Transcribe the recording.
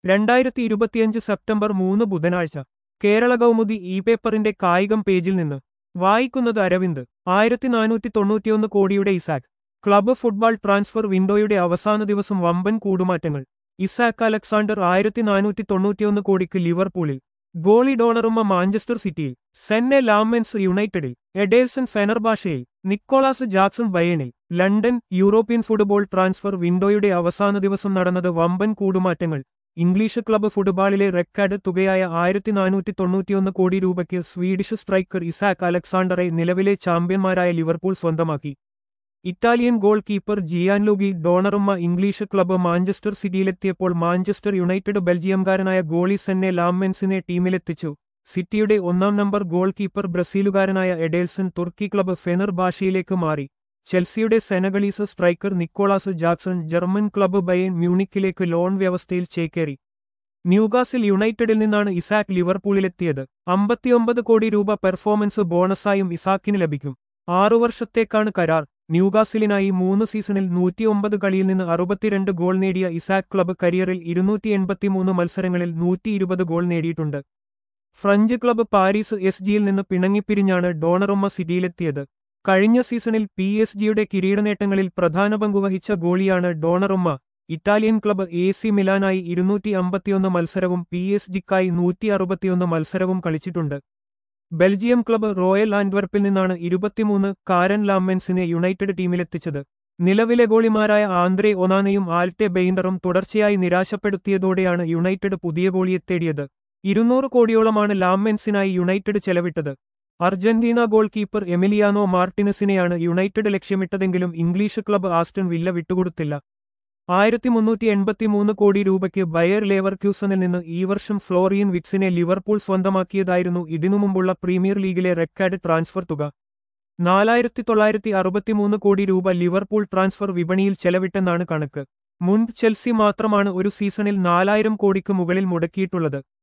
രണ്ടായിരത്തി ഇരുപത്തിയഞ്ച് സെപ്റ്റംബർ മൂന്ന് ബുധനാഴ്ച കേരള കൗമുദി ഇ പേപ്പറിന്റെ കായികം പേജിൽ നിന്ന് വായിക്കുന്നത് അരവിന്ദ് ആയിരത്തി നാനൂറ്റി തൊണ്ണൂറ്റിയൊന്ന് കോടിയുടെ ഇസാക് ക്ലബ്ബ് ഫുട്ബോൾ ട്രാൻസ്ഫർ വിൻഡോയുടെ അവസാന ദിവസം വമ്പൻ കൂടുമാറ്റങ്ങൾ ഇസാക്ക് അലക്സാണ്ടർ ആയിരത്തി നാനൂറ്റി തൊണ്ണൂറ്റിയൊന്ന് കോടിക്ക് ലിവർപൂളിൽ ഗോളി ഡോണറുമ്മ മാഞ്ചസ്റ്റർ സിറ്റിയിൽ സെന്നെ ലാമെൻസ് യുണൈറ്റഡിൽ എഡേൽസൺ ഫെനർബാഷയിൽ നിക്കോളാസ് ജാക്സൺ ബയേണിൽ ലണ്ടൻ യൂറോപ്യൻ ഫുട്ബോൾ ട്രാൻസ്ഫർ വിൻഡോയുടെ അവസാന ദിവസം നടന്നത് വമ്പൻ കൂടുമാറ്റങ്ങൾ ഇംഗ്ലീഷ് ക്ലബ്ബ് ഫുട്ബോളിലെ റെക്കോർഡ് തുകയായ ആയിരത്തി നാനൂറ്റി തൊണ്ണൂറ്റിയൊന്ന് കോടി രൂപയ്ക്ക് സ്വീഡിഷ് സ്ട്രൈക്കർ ഇസാക്ക് അലക്സാണ്ടറെ നിലവിലെ ചാമ്പ്യന്മാരായ ലിവർപൂൾ സ്വന്തമാക്കി Italian goalkeeper Gianluigi Donnarumma English club Manchester സിറ്റിയിലെത്തിയപ്പോൾ മാഞ്ചസ്റ്റർ യുണൈറ്റഡ് ബെൽജിയംകാരനായ ഗോളി സെന്നെ ലാംമെൻസിനെ ടീമിലെത്തിച്ചു സിറ്റിയുടെ ഒന്നാം നമ്പർ ഗോൾ കീപ്പർ ബ്രസീലുകാരനായ എഡേൽസൺ തുർക്കി ക്ലബ്ബ് ഫെനർ ഭാഷയിലേക്ക് മാറി ചെൽസിയുടെ Senegalese striker Nicolas Jackson German club Bayern മ്യൂണിക്കിലേക്ക് ലോൺ വ്യവസ്ഥയിൽ ചേക്കേറി ന്യൂകാസിൽ യുണൈറ്റഡിൽ നിന്നാണ് ഇസാക്ക് ലിവർപൂളിലെത്തിയത് അമ്പത്തിയൊമ്പത് കോടി രൂപ പെർഫോമൻസ് ബോണസായും ഇസാക്കിന് ലഭിക്കും ആറു വർഷത്തേക്കാണ് കരാർ ന്യൂകാസിലിനായി മൂന്ന് സീസണിൽ നൂറ്റിയൊമ്പത് കളിയിൽ നിന്ന് അറുപത്തിരണ്ട് ഗോൾ നേടിയ ഇസാക്ക് ക്ലബ്ബ് കരിയറിൽ ഇരുന്നൂറ്റി എൺപത്തിമൂന്ന് മത്സരങ്ങളിൽ നൂറ്റി ഇരുപത് ഗോൾ നേടിയിട്ടുണ്ട് ഫ്രഞ്ച് ക്ലബ്ബ് പാരീസ് എസ് ജിയിൽ നിന്ന് പിണങ്ങിപ്പിരിഞ്ഞാണ് ഡോണറുമ്മ സിറ്റിയിലെത്തിയത് കഴിഞ്ഞ സീസണിൽ പി എസ് ജിയുടെ കിരീടനേട്ടങ്ങളിൽ പ്രധാന പങ്കുവഹിച്ച ഗോളിയാണ് Donnarumma Italian club A C മിലാനായി ഇരുന്നൂറ്റി അമ്പത്തിയൊന്ന് മത്സരവും പി എസ് ജിക്കായി നൂറ്റി അറുപത്തിയൊന്ന് മത്സരവും കളിച്ചിട്ടുണ്ട് ബെൽജിയം ക്ലബ്ബ് റോയൽ ആൻഡ്വർപ്പിൽ നിന്നാണ് ഇരുപത്തിമൂന്ന് കാരൻ ലാമെൻസിനെ യുണൈറ്റഡ് ടീമിലെത്തിച്ചത് നിലവിലെ ഗോളിമാരായ ആന്ദ്രേ ഒനാനയും ആൽറ്റെ ബെയിൻഡറും തുടർച്ചയായി നിരാശപ്പെടുത്തിയതോടെയാണ് യുണൈറ്റഡ് പുതിയ ഗോളിയെ തേടിയത് ഇരുന്നൂറ് കോടിയോളമാണ് ലാമെൻസിനായി യുണൈറ്റഡ് ചെലവിട്ടത് അർജന്റീന ഗോൾ കീപ്പർ എമിലിയാനോ മാർട്ടിനസിനെയാണ് യുണൈറ്റഡ് ലക്ഷ്യമിട്ടതെങ്കിലും ഇംഗ്ലീഷ് ക്ലബ്ബ് ആസ്റ്റൺ വില്ല വിട്ടുകൊടുത്തില്ല ആയിരത്തി മുന്നൂറ്റി എൺപത്തിമൂന്ന് കോടി രൂപയ്ക്ക് ബയർ ലേവർക്യൂസണിൽ നിന്ന് ഈ വർഷം ഫ്ലോറിയൻ വിക്സിനെ ലിവർപൂൾ സ്വന്തമാക്കിയതായിരുന്നു ഇതിനു മുമ്പുള്ള പ്രീമിയർ ലീഗിലെ റെക്കോർഡ് ട്രാൻസ്ഫർ തുക നാലായിരത്തി തൊള്ളായിരത്തി അറുപത്തിമൂന്ന് കോടി രൂപ ലിവർപൂൾ ട്രാൻസ്ഫർ വിപണിയിൽ ചെലവിട്ടെന്നാണ് കണക്ക് മുൻപ് ചെൽസി മാത്രമാണ് ഒരു സീസണിൽ നാലായിരം കോടിക്ക് മുകളിൽ മുടക്കിയിട്ടുള്ളത്